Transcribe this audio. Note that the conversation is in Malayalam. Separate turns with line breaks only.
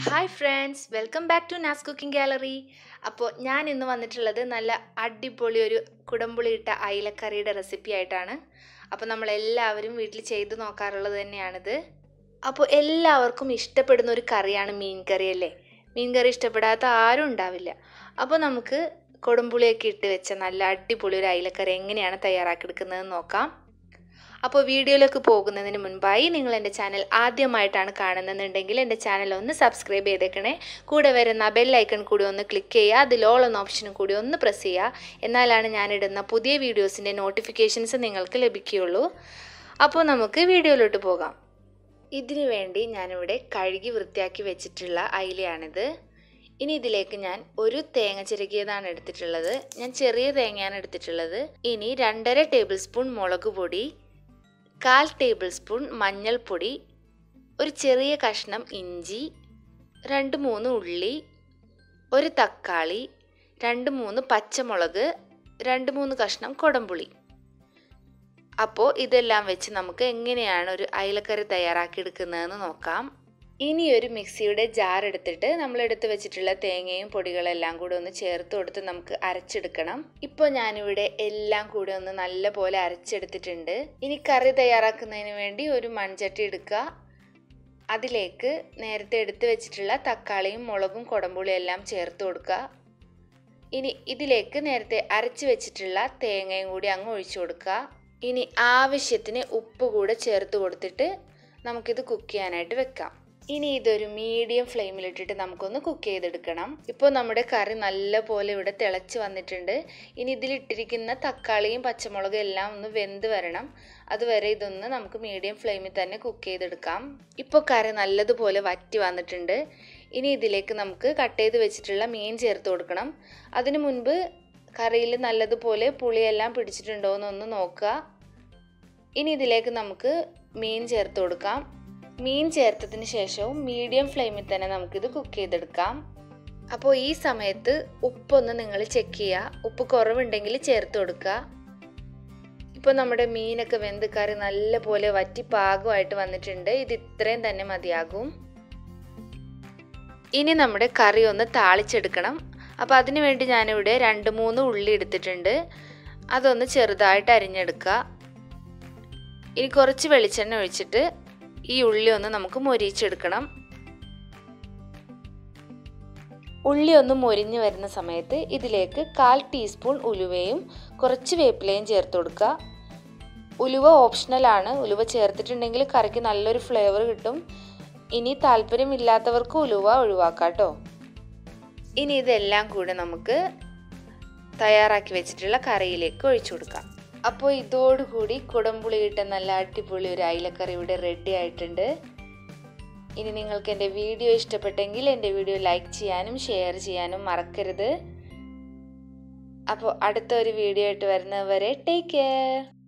hi friends welcome back to Naz cooking gallery അപ്പോൾ ഞാൻ ഇന്ന് വന്നിട്ടുള്ളത് നല്ല അടിപൊളി ഒരു കുടംപുളി ഇട്ട അയിലക്കറിയുടെ റെസിപ്പി ആയിട്ടാണ് അപ്പോൾ നമ്മളെല്ലാവരും വീട്ടിൽ ചെയ്ത് നോക്കാറുള്ളത് തന്നെയാണിത് അപ്പോൾ എല്ലാവർക്കും ഇഷ്ടപ്പെടുന്ന ഒരു കറിയാണ് മീൻ കറി അല്ലേ മീൻ കറി ഇഷ്ടപ്പെടാത്ത ആരും ഉണ്ടാവില്ല അപ്പോൾ നമുക്ക് കൊടുമ്പുളിയൊക്കെ ഇട്ട് വെച്ച നല്ല അടിപൊളി ഒരു അയിലക്കറി എങ്ങനെയാണ് തയ്യാറാക്കിയെടുക്കുന്നതെന്ന് നോക്കാം അപ്പോൾ വീഡിയോയിലേക്ക് പോകുന്നതിന് മുൻപായി നിങ്ങൾ എൻ്റെ ചാനൽ ആദ്യമായിട്ടാണ് കാണുന്നതെന്നുണ്ടെങ്കിൽ എൻ്റെ ചാനൽ ഒന്ന് സബ്സ്ക്രൈബ് ചെയ്തേക്കണേ കൂടെ വരുന്ന ബെല്ലൈക്കൺ കൂടി ഒന്ന് ക്ലിക്ക് ചെയ്യുക അതിൽ ഓൾ എന്ന ഓപ്ഷനും കൂടി ഒന്ന് പ്രസ് ചെയ്യുക എന്നാലാണ് ഞാനിടുന്ന പുതിയ വീഡിയോസിൻ്റെ നോട്ടിഫിക്കേഷൻസ് നിങ്ങൾക്ക് ലഭിക്കുകയുള്ളൂ അപ്പോൾ നമുക്ക് വീഡിയോയിലോട്ട് പോകാം ഇതിനു വേണ്ടി ഞാനിവിടെ കഴുകി വൃത്തിയാക്കി വെച്ചിട്ടുള്ള അയിലയാണിത് ഇനി ഇതിലേക്ക് ഞാൻ ഒരു തേങ്ങ ചിരകിയതാണ് എടുത്തിട്ടുള്ളത് ഞാൻ ചെറിയ തേങ്ങയാണ് എടുത്തിട്ടുള്ളത് ഇനി രണ്ടര ടേബിൾ സ്പൂൺ മുളക് പൊടി കാൽ ടേബിൾ സ്പൂൺ മഞ്ഞൾപ്പൊടി ഒരു ചെറിയ കഷ്ണം ഇഞ്ചി രണ്ട് മൂന്ന് ഉള്ളി ഒരു തക്കാളി രണ്ട് മൂന്ന് പച്ചമുളക് രണ്ട് മൂന്ന് കഷ്ണം കൊടംപുളി അപ്പോൾ ഇതെല്ലാം വെച്ച് നമുക്ക് എങ്ങനെയാണ് ഒരു അയലക്കറി തയ്യാറാക്കിയെടുക്കുന്നതെന്ന് നോക്കാം ഇനി ഒരു മിക്സിയുടെ ജാർ എടുത്തിട്ട് നമ്മൾ എടുത്ത് വെച്ചിട്ടുള്ള തേങ്ങയും പൊടികളെല്ലാം കൂടെ ഒന്ന് ചേർത്ത് കൊടുത്ത് നമുക്ക് അരച്ചെടുക്കണം ഇപ്പോൾ ഞാനിവിടെ എല്ലാം കൂടെ ഒന്ന് നല്ല പോലെ അരച്ചെടുത്തിട്ടുണ്ട് ഇനി കറി തയ്യാറാക്കുന്നതിന് വേണ്ടി ഒരു മൺചട്ടി എടുക്കുക അതിലേക്ക് നേരത്തെ എടുത്ത് വെച്ചിട്ടുള്ള തക്കാളിയും മുളകും കുടമ്പുളിയും എല്ലാം ചേർത്ത് കൊടുക്കുക ഇനി ഇതിലേക്ക് നേരത്തെ അരച്ച് വെച്ചിട്ടുള്ള തേങ്ങയും കൂടി അങ്ങ് ഒഴിച്ചു കൊടുക്കുക ഇനി ആവശ്യത്തിന് ഉപ്പ് കൂടെ ചേർത്ത് കൊടുത്തിട്ട് നമുക്കിത് കുക്ക് ചെയ്യാനായിട്ട് വെക്കാം ഇനി ഇതൊരു മീഡിയം ഫ്ലെയിമിലിട്ടിട്ട് നമുക്കൊന്ന് കുക്ക് ചെയ്തെടുക്കണം ഇപ്പോൾ നമ്മുടെ കറി നല്ല പോലെ ഇവിടെ തിളച്ച് വന്നിട്ടുണ്ട് ഇനി ഇതിലിട്ടിരിക്കുന്ന തക്കാളിയും പച്ചമുളകും എല്ലാം ഒന്ന് വെന്ത് വരണം അതുവരെ ഇതൊന്ന് നമുക്ക് മീഡിയം ഫ്ലെയിമിൽ തന്നെ കുക്ക് ചെയ്തെടുക്കാം ഇപ്പോൾ കറി നല്ലതുപോലെ വറ്റി വന്നിട്ടുണ്ട് ഇനി ഇതിലേക്ക് നമുക്ക് കട്ട് ചെയ്ത് വെച്ചിട്ടുള്ള മീൻ ചേർത്ത് കൊടുക്കണം അതിനു മുൻപ് കറിയിൽ നല്ലതുപോലെ പുളിയെല്ലാം പിടിച്ചിട്ടുണ്ടോ എന്നൊന്ന് നോക്കുക ഇനി ഇതിലേക്ക് നമുക്ക് മീൻ ചേർത്ത് കൊടുക്കാം മീൻ ചേർത്തതിന് ശേഷവും മീഡിയം ഫ്ലെയിമിൽ തന്നെ നമുക്കിത് കുക്ക് ചെയ്തെടുക്കാം അപ്പോൾ ഈ സമയത്ത് ഉപ്പൊന്ന് നിങ്ങൾ ചെക്ക് ചെയ്യുക ഉപ്പ് കുറവുണ്ടെങ്കിൽ ചേർത്ത് കൊടുക്കുക ഇപ്പോൾ നമ്മുടെ മീനൊക്കെ വെന്ത് കറി നല്ല പോലെ വറ്റി പാകമായിട്ട് വന്നിട്ടുണ്ട് ഇത് ഇത്രയും തന്നെ മതിയാകും ഇനി നമ്മുടെ കറി ഒന്ന് താളിച്ചെടുക്കണം അപ്പോൾ അതിനു വേണ്ടി ഞാനിവിടെ രണ്ട് മൂന്ന് ഉള്ളി എടുത്തിട്ടുണ്ട് അതൊന്ന് ചെറുതായിട്ട് അരിഞ്ഞെടുക്കുക ഇനി കുറച്ച് വെളിച്ചെണ്ണ ഒഴിച്ചിട്ട് ഈ ഉള്ളി ഒന്ന് നമുക്ക് മൊരിച്ചെടുക്കണം ഉള്ളി ഒന്ന് മൊരിഞ്ഞു വരുന്ന സമയത്ത് ഇതിലേക്ക് കാൽ ടീസ്പൂൺ ഉലുവയും കുറച്ച് വേപ്പിലയും ചേർത്ത് കൊടുക്കുക ഉലുവ ഓപ്ഷണലാണ് ഉലുവ ചേർത്തിട്ടുണ്ടെങ്കിൽ കറിക്ക് നല്ലൊരു ഫ്ലേവർ കിട്ടും ഇനി താല്പര്യമില്ലാത്തവർക്ക് ഉലുവ ഒഴിവാക്കാം കേട്ടോ ഇനി ഇതെല്ലാം കൂടെ നമുക്ക് തയ്യാറാക്കി വെച്ചിട്ടുള്ള കറിയിലേക്ക് ഒഴിച്ചു കൊടുക്കാം അപ്പോൾ ഇതോടുകൂടി കുടംപുളി ഇട്ട നല്ല അടിപൊളി ഒരു അയിലക്കറി ഇവിടെ റെഡി ആയിട്ടുണ്ട് ഇനി നിങ്ങൾക്ക് എൻ്റെ വീഡിയോ ഇഷ്ടപ്പെട്ടെങ്കിൽ എൻ്റെ വീഡിയോ ലൈക്ക് ചെയ്യാനും ഷെയർ ചെയ്യാനും മറക്കരുത് അപ്പോൾ അടുത്ത ഒരു വീഡിയോ ആയിട്ട് വരുന്നവരെ ടേക്ക് കെയർ